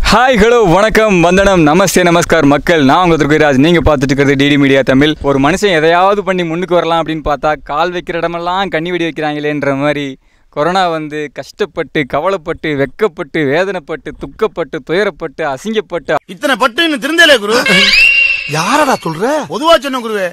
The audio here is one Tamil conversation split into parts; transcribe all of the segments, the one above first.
ஹாய் ஹலோ வணக்கம் வந்தனம் நமஸ்தே நமஸ்கார் மக்கள் நான் உங்கள் துர்கராஜ் நீங்கள் பார்த்துட்டு இருக்கிறது டிடி மீடியா தமிழ் ஒரு மனுஷன் எதையாவது பண்ணி முன்னுக்கு வரலாம் அப்படின்னு பார்த்தா கால் வைக்கிற இடமெல்லாம் கண்ணி வெடி வைக்கிறாங்களேன்ற மாதிரி கொரோனா வந்து கஷ்டப்பட்டு கவலைப்பட்டு வெக்கப்பட்டு வேதனைப்பட்டு துக்கப்பட்டு துயரப்பட்டு அசிங்கப்பட்டு இத்தனை பட்டு இன்னும் திருந்தலே குரு யாரடா சொல்ற பொதுவா சொன்ன குருவே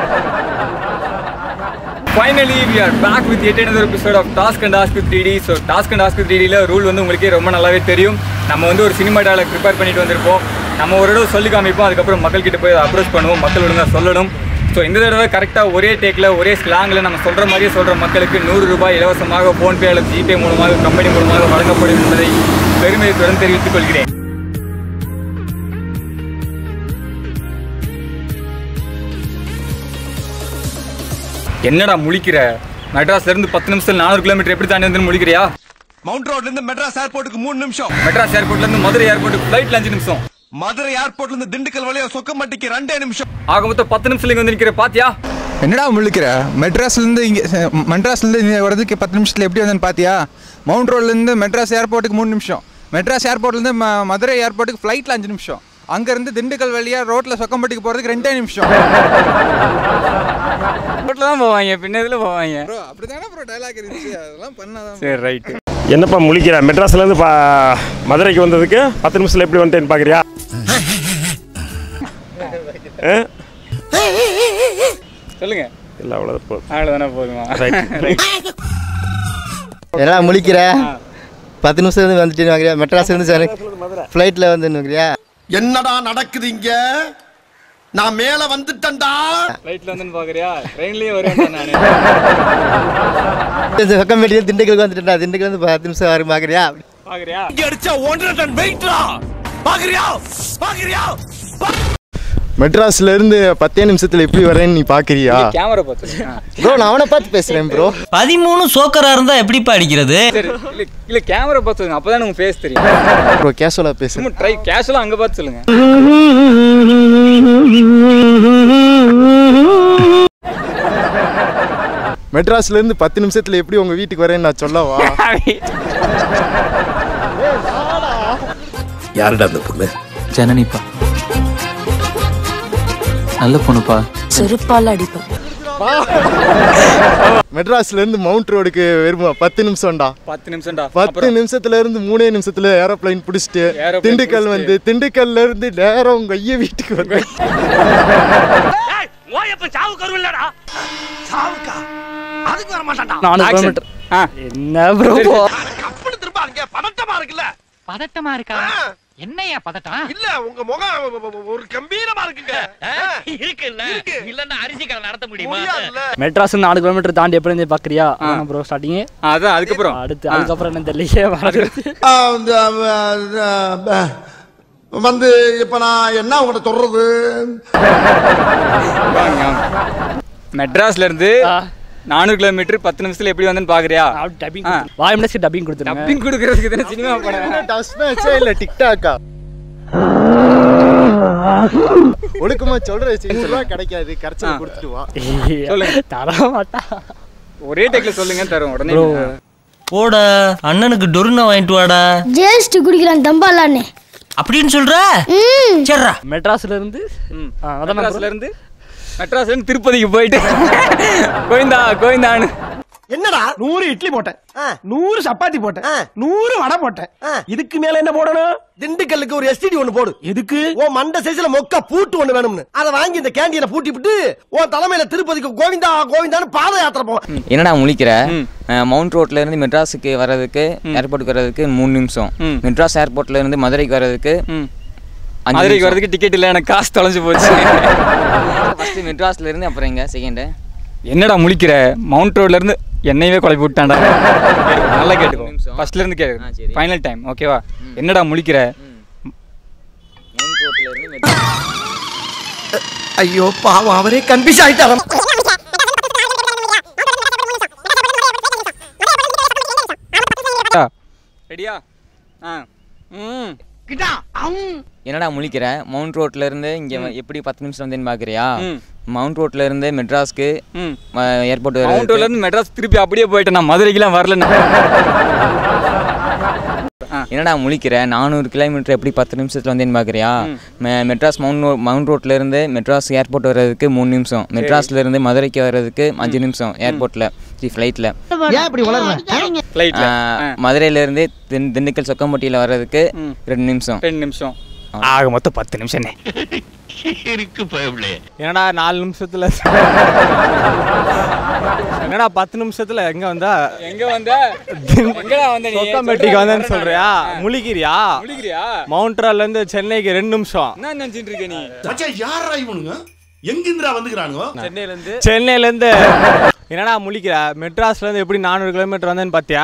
finally we are back with எட் another episode of task and task with three so task and task with த்ரீடியில் ரூல் வந்து உங்களுக்கே ரொம்ப நல்லாவே தெரியும் நம்ம வந்து ஒரு சினிமா டயலாக் ப்ரிப்பேர் பண்ணிட்டு வந்திருப்போம் நம்ம ஒரு தடவை சொல்லி காமிப்போம் அதுக்கப்புறம் மக்கள்கிட்ட போய் அதை அப்ரோச் பண்ணுவோம் மக்கள் ஒழுங்காக சொல்லணும் ஸோ இந்த தடவை கரெக்டாக ஒரே டேக்கில் ஒரே ஸ்லாங்கில் நம்ம சொல்கிற மாதிரியே சொல்கிற மக்களுக்கு நூறு ரூபாய் இலவசமாக ஃபோன்பே அல்லது ஜிபே மூலமாக கம்பெனி மூலமாக வழங்கப்படும் என்பதை பெருமையுடன் தெரிவித்துக் கொள்கிறேன் என்னடா முழிக்கிற மெட்ராஸ்ல இருந்து பத்து நிமிஷம் நானூறு கிலோமீட்டர் எப்படி தாண்டி வந்து முழிக்கிறியா மவுண்ட் ரோட்ல இருந்து மெட்ராஸ் ஏர்போர்ட்டுக்கு மூணு நிமிஷம் மெட்ராஸ் ஏர்போர்ட்ல இருந்து மதுரை ஏர்போர்ட்டுக்கு ஃபிளைட்ல அஞ்சு நிமிஷம் மதுரை ஏர்போர்ட்ல இருந்து திண்டுக்கல் வழியா சொக்கம்பட்டிக்கு ரெண்டே நிமிஷம் ஆக மொத்தம் பத்து நிமிஷத்துல இங்க வந்து நிக்கிற பாத்தியா என்னடா முழிக்கிற மெட்ராஸ்லேருந்து இங்கே மெட்ராஸ்லேருந்து இங்கே வரதுக்கு பத்து நிமிஷத்தில் எப்படி வந்தேன்னு பார்த்தியா மவுண்ட் ரோட்லேருந்து மெட்ராஸ் ஏர்போர்ட்டுக்கு மூணு நிமிஷம் மெட்ராஸ் ஏர்போர்ட்லேருந்து ம மதுரை ஏர்போர்ட்டுக்கு ஃப்ளைட்டில் அஞ்சு நிமிஷம் அங்கேருந்து திண்டுக்கல் வழியாக ரோட்டில் சொக்கம்பட்டிக்கு போகிறதுக்கு ரெண்டே நிமிஷம் ரோட்ல தான் போவாங்க பின்ன இதுல போவாங்க ப்ரோ அப்படி தானே ப்ரோ டைலாக் இருந்துச்சு அதெல்லாம் பண்ணாதான் சரி ரைட்டு என்னப்பா முழிக்கிற மெட்ராஸ்லேருந்து பா மதுரைக்கு வந்ததுக்கு பத்து நிமிஷத்தில் எப்படி வந்துட்டேன்னு பார்க்குறியா சொல்லுங்க இல்லை அவ்வளோதான் போதும் அவ்வளவுதானே போதுமா ரைட் எல்லாம் முழிக்கிற பத்து நிமிஷம் இருந்து வந்துட்டு வாங்கிறியா மெட்ராஸ் இருந்து சார் ஃப்ளைட்டில் வந்து வாங்கிறியா என்னடா நடக்குது இங்க நான் மேல வந்துட்டேன்டா ஃபிளைட்ல வந்து பாக்குறியா ட்ரெயின்லயே வருவேன் நானு சொக்கம்பேட்டியில் திண்டுக்கலுக்கு வந்துட்டேன்டா திண்டுக்கல் வந்து பத்து நிமிஷம் வரும் பார்க்குறியா பாக்குறியா இங்க அடிச்சா ஒன்றரை டன் வெயிட்ரா பாக்குறியா பாக்குறியா மெட்ராஸ்ல இருந்து பத்தே நிமிஷத்தில் எப்படி வரேன்னு நீ பார்க்குறியா கேமரா பார்த்து ப்ரோ நான் அவனை பார்த்து பேசுகிறேன் ப்ரோ பதிமூணு சோக்கரா இருந்தா எப்படிப்பா அடிக்கிறது சரி இல்ல இல்ல கேமரா பார்த்து சொல்லுங்க அப்பதான் உங்க ஃபேஸ் தெரியும் ப்ரோ கேஷுவலாக பேசு சும்மா ட்ரை கேஷுவலா அங்க பார்த்து சொல்லுங்க மெட்ராஸ்ல இருந்து பத்து நிமிஷத்தில் எப்படி உங்கள் வீட்டுக்கு வரேன்னு நான் சொல்லவா யாருடா அந்த பொண்ணு ஜனனிப்பா நல்ல பொண்ணுப்பா செருப்பால் அடிப்பேன் மெட்ராஸ்ல இருந்து மவுண்ட் ரோடுக்கு வருமா பத்து நிமிஷம்டா பத்து நிமிஷம்டா பத்து நிமிஷத்துல இருந்து மூணே நிமிஷத்துல ஏரோப்ளைன் பிடிச்சிட்டு Aeroplane திண்டுக்கல் பிடிச்சிட்டு. வந்து திண்டுக்கல்ல இருந்து நேரம் உங்க ஐயா வீட்டுக்கு வந்து சாவுக்கா அதுக்கு வர மாட்டான்டா நானூறு Action. கிலோமீட்டர் ஆ என்ன ப்ரோ கப்புனு திரும்ப அங்க பதட்டமா இருக்குல்ல பதட்டமா இருக்கா என்னையா பதட்டம் இல்ல உங்க முகம் ஒரு கம்பீரமா இருக்குங்க இருக்குல்ல இல்லன்னா அரிசிக்கடை நடத்த முடியுமா முடியாதுல்ல மெட்ராஸ் நாலு கிலோமீட்டர் தாண்டி எப்படி இருந்து பாக்குறியா ப்ரோ ஸ்டார்டிங் அதான் அதுக்கப்புறம் அடுத்து அதுக்கப்புறம் என்ன தெரியலையே மறந்துடுச்சு. வந்து இப்ப நான் என்ன உங்கள்ட்ட சொல்றது வாங்க, வாங்க. மெட்ராஸ்ல இருந்து ஆ. நானூறு கிலோமீட்டர் பத்து நிமிஷத்துல எப்படி வந்தேன்னு பாக்குறியா அப்படி டப்பிங் ஆ. வாய் மினிட்ஸ்க்கு டப்பிங் கொடுத்துருங்க டப்பிங் கொடுக்கறதுக்கு தானே சினிமா படம் டஸ் மேட்சா இல்ல டிக்டாக்கா ஒழுக்கமா சொல்ற ரூபா கிடைக்காது கரைச்சல் கொடுத்துட்டு வா சொல்லுங்க. தர மாட்டா ஒரே டேக்ல சொல்லுங்க தரோம் உடனே ப்ரோ போட அண்ணனுக்கு டொருன வாங்கிட்டு வாடா ஜேஸ்ட் குடிக்கிறான் தம்பாலான்னு அப்படின்னு சொல்ற சரிடா மெட்ராஸ்ல இருந்து ம். ஆ, அதான் மெட்ராஸ்ல இருந்து மெட்ராஸ்ல இருந்து திருப்பதிக்கு போயிட்டு கோவிந்தா கோவிந்தான்னு என்னடா நூறு இட்லி போட்டேன் நூறு சப்பாத்தி போட்டேன் நூறு வடை போட்டேன் இதுக்கு மேல என்ன போடணும் திண்டுக்கல்லுக்கு ஒரு எஸ்டிடி ஒண்ணு போடு எதுக்கு உன் மண்ட சைஸ்ல மொக்க பூட்டு ஒண்ணு வேணும்னு அதை வாங்கி இந்த கேண்டீனை பூட்டி விட்டு உன் தலைமையில திருப்பதிக்கு கோவிந்தா கோவிந்தான்னு பாத யாத்திரை போ என்னடா முழிக்கிற ம். அஹ், மவுண்ட் ரோட்ல இருந்து மெட்ராஸுக்கு வர்றதுக்கு ஏர்போர்ட்டுக்கு வர்றதுக்கு மூணு நிமிஷம் ம். மெட்ராஸ் ஏர்போர்ட்ல இருந்து மதுரைக்கு வர்றதுக்கு ம். அஞ்சு மதுரைக்கு நிமிஷம். வரதுக்கு டிக்கெட் இல்லை எனக்கு காசு தொலைஞ்சு போச்சு ஃபர்ஸ்ட் மெட்ராஸ்ல இருந்து அப்புறம் எங்க செகண்ட் என்னடா முழிக்கிற மவுண்ட் ரோட்ல இருந்து என்னையவே குழப்பி விட்டான்டா நல்லா கேட்டுக்கோ நிமிஷம். ஃபர்ஸ்ட்ல இருந்து ஆ, கேட்டு சரி. ஃபைனல் டைம் ஓகேவா என்னடா முழிக்கிற மவுண்ட் ரோட்ல இருந்து மெட்ராஸ் ஐயோ பாவம் அவரே கன்ஃபியூஸ் ஆயிட்டாரு ரெடியா ஆ ம் என்னடா முழிக்கிற மவுண்ட் ரோட்ல இருந்து இங்க வ- எப்படி பத்து நிமிஷம் வந்தேன்னு பாக்குறியா ம். மவுண்ட் ரோட்ல இருந்து மெட்ராஸ்க்கு ம் ஏர்போர்ட் மவுண்ட் ரோட்ல இருந்து மெட்ராஸ் திருப்பி அப்படியே போயிட்டேன் நான் மதுரைக்கெல்லாம் வரல நான். ஆ என்னடா முழிக்கிற நானூறு கிலோமீட்டர் எப்படி பத்து நிமிஷத்தில் வந்தேன்னு பார்க்குறியா மெ- மெட்ராஸ் மவுண்ட் ரோ- மவுண்ட் ரோட்ல இருந்து மெட்ராஸ் ஏர்போர்ட் வர்றதுக்கு மூணு நிமிஷம் மெட்ராஸ்ல இருந்து மதுரைக்கு வர்றதுக்கு அஞ்சு நிமிஷம் ஏர்போர்ட்டில் ஃப்ளைட்டில் ஏன் இப்படி வளர்ற ஃப்ளைட்ல மதுரையில இருந்து திண் திண்டுக்கல் சொக்கம்பட்டியில் வர்றதுக்கு ரெண்டு நிமிஷம் ரெண்டு நிமிஷம் ஆக மொத்தம் பத்து நிமிஷம்னே இருக்கு பயபிளே என்னடா நாலு நிமிஷத்துல என்னடா பத்து நிமிஷத்துல எங்க வந்தா எங்க வந்த எங்கடா வந்த நீ சொக்கம்பட்டிக்கு வந்தேன்னு சொல்றியா முழிக்கிறியா முழிக்கிறியா மவுண்ட்ரால இருந்து சென்னைக்கு ரெண்டு நிமிஷம் என்ன நினைச்சிட்டு இருக்க நீ மச்சான் யாரா இவனுங்க எங்கிந்திரா வந்துக்கிறானுங்க சென்னையில இருந்து சென்னையில இருந்து என்னடா முழிக்கிற மெட்ராஸ்ல இருந்து எப்படி நானூறு கிலோமீட்டர் வந்தேன்னு பாத்தியா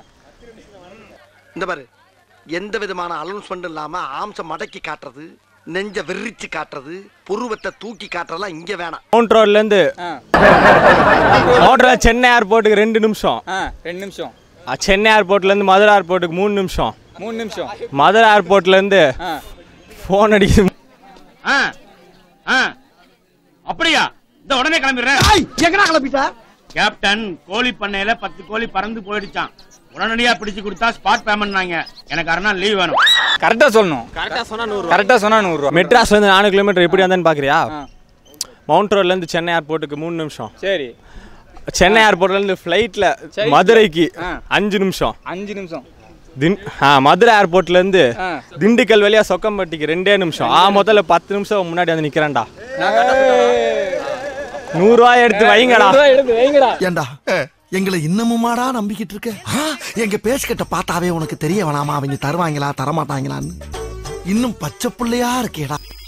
இந்த பாரு எந்த விதமான அலௌன்ஸ்மெண்ட் இல்லாம ஆம்ச மடக்கி காட்டுறது நெஞ்ச விரிச்சு காட்டுறது புருவத்தை தூக்கி காட்டுறதெல்லாம் இங்க வேணாம் மவுண்ட் ரோட்ல இருந்து மவுண்ட் ரோட்ல சென்னை ஏர்போர்ட்டுக்கு ரெண்டு நிமிஷம் ஆ ரெண்டு நிமிஷம் அ, சென்னை ஏர்போர்ட்ல இருந்து மதுரை ஏர்போர்ட்டுக்கு மூணு நிமிஷம் மூணு நிமிஷம் மதுரை ஏர்போர்ட்ல இருந்து ஆ போன் அடிக்குது ஆ ஆ அப்படியா இந்த உடனே கிளம்பிடுறேன் எங்கடா கிளம்பிட்டா கேப்டன் கோழி பண்ணையில பத்து கோழி பறந்து போயிடுச்சான் உடனடியா பிடிச்சு கொடுத்தா ஸ்பாட் பேமெண்ட்னாங்க எனக்கு அரை நாள் லீவ் வேணும் கரெக்டா சொல்லணும் கரெக்டா சொன்னா நூறு கரெக்டா சொன்னா நூறு ரூபா மெட்ராஸ்ல இருந்து நானூறு கிலோமீட்டர் எப்படி வந்தேன்னு பாக்குறியா ஆ. மவுண்ட் ரோட்ல இருந்து சென்னை ஏர்போர்ட்டுக்கு மூணு நிமிஷம் சரி சென்னை ஏர்போர்ட்ல இருந்து ஃப்ளைட்ல சரி. மதுரைக்கு ஆ. அஞ்சு நிமிஷம் அஞ்சு நிமிஷம் தின் ஆ மதுரை ஏர்போர்ட்ல இருந்து ஆ. திண்டுக்கல் வழியா சொக்கம்பட்டிக்கு ரெண்டே நிமிஷம் ஆ முதல்ல பத்து நிமிஷம் முன்னாடி வந்து நிக்கிறேன்டா நூறு ரூபாய் எடுத்து வைங்கடா எடுத்து வைங்கடா ஏண்டா எங்களை இன்னமுமாடா நம்பிக்கிட்டு இருக்க ஆ, எங்க பேசிக்கிட்ட பார்த்தாவே உனக்கு தெரிய வேணாமா அவங்க தருவாங்களா தரமாட்டாங்களான்னு இன்னும் பச்சை புள்ளையா இருக்கேடா